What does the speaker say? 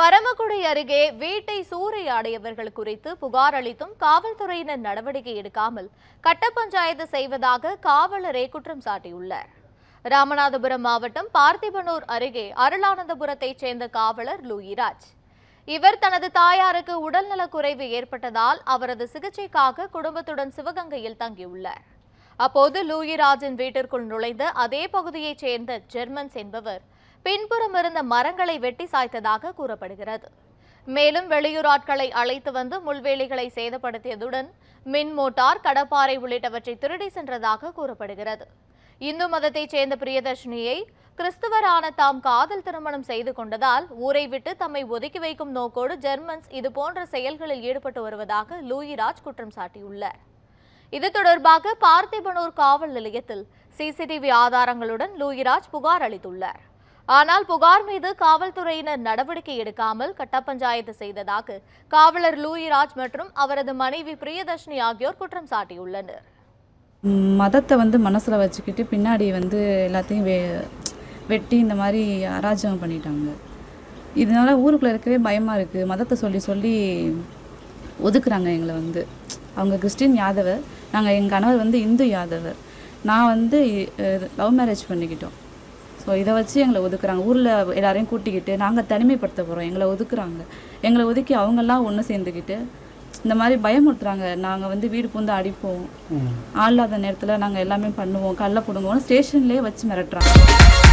பரமக்குடி அருகே வீட்டை சூறையாடியவர்கள் குறித்து புகார் அளித்தும் காவல்துறையினர் நடவடிக்கை எடுக்காமல் கட்ட பஞ்சாயத்து செய்வதாக காவலரே குற்றம் சாட்டியுள்ளார் ராமநாதபுரம் மாவட்டம் பார்த்திபனூர் அருகே அருளானந்தபுரத்தைச் சேர்ந்த காவலர் லூயிராஜ் இவர் தனது தாயாருக்கு உடல்நலக்குறைவு ஏற்பட்டதால் அவரது சிகிச்சைக்காக குடும்பத்துடன் சிவகங்கையில் தங்கியுள்ளார் அப்போது லூயிராஜின் வீட்டிற்குள் நுழைந்த அதே பகுதியைச் சேர்ந்த ஜெர்மன்ஸ் என்பவர் பின்புறம் இருந்த மரங்களை வெட்டி சாய்த்ததாக கூறப்படுகிறது மேலும் வெளியூர் ஆட்களை அழைத்து வந்து முள்வேலிகளை சேதப்படுத்தியதுடன் மின் மோட்டார் கடப்பாறை உள்ளிட்டவற்றை திருடி சென்றதாக கூறப்படுகிறது இந்து மதத்தைச் சேர்ந்த பிரியதர்ஷினியை கிறிஸ்துவரான தாம் காதல் திருமணம் செய்து கொண்டதால் ஊரை விட்டு தம்மை ஒதுக்கி வைக்கும் நோக்கோடு ஜெர்மன்ஸ் இதுபோன்ற செயல்களில் ஈடுபட்டு வருவதாக லூயிராஜ் குற்றம் சாட்டியுள்ளார் இது தொடர்பாக பார்த்திபனூர் காவல் நிலையத்தில் சிசிடிவி ஆதாரங்களுடன் லூயிராஜ் புகார் அளித்துள்ளார் ஆனால் புகார் மீது காவல்துறையினர் நடவடிக்கை எடுக்காமல் கட்டப்பஞ்சாயத்து செய்ததாக காவலர் லூயிராஜ் மற்றும் அவரது மனைவி பிரியதர்ஷினி ஆகியோர் குற்றம் சாட்டியுள்ளனர் ம், மதத்தை வந்து மனசில் வச்சுக்கிட்டு பின்னாடி வந்து எல்லாத்தையும் வெ வெட்டி இந்த மாதிரி அராஜகம் பண்ணிட்டாங்க இதனால ஊருக்குள்ளே இருக்கவே பயமாக இருக்குது மதத்தை சொல்லி சொல்லி ஒதுக்குறாங்க எங்களை வந்து அவங்க கிறிஸ்டின் யாதவர் நாங்கள் எங்கள் கணவர் வந்து இந்து யாதவர் நான் வந்து லவ் மேரேஜ் பண்ணிக்கிட்டோம் ஸோ இதை வச்சு எங்களை ஒதுக்குறாங்க ஊரில் எல்லாரையும் கூட்டிக்கிட்டு நாங்கள் தனிமைப்படுத்த போகிறோம் எங்களை ஒதுக்குறாங்க எங்களை ஒதுக்கி அவங்கெல்லாம் ஒன்று சேர்ந்துக்கிட்டு இந்த மாதிரி பயமுறுத்துறாங்க நாங்கள் வந்து வீடு பூந்து அடிப்போம் ஆள் இல்லாத நேரத்தில் நாங்கள் எல்லாமே பண்ணுவோம் கல்ல பிடுங்குவோம் ஸ்டேஷன்லேயே வச்சு மிரட்டுறாங்க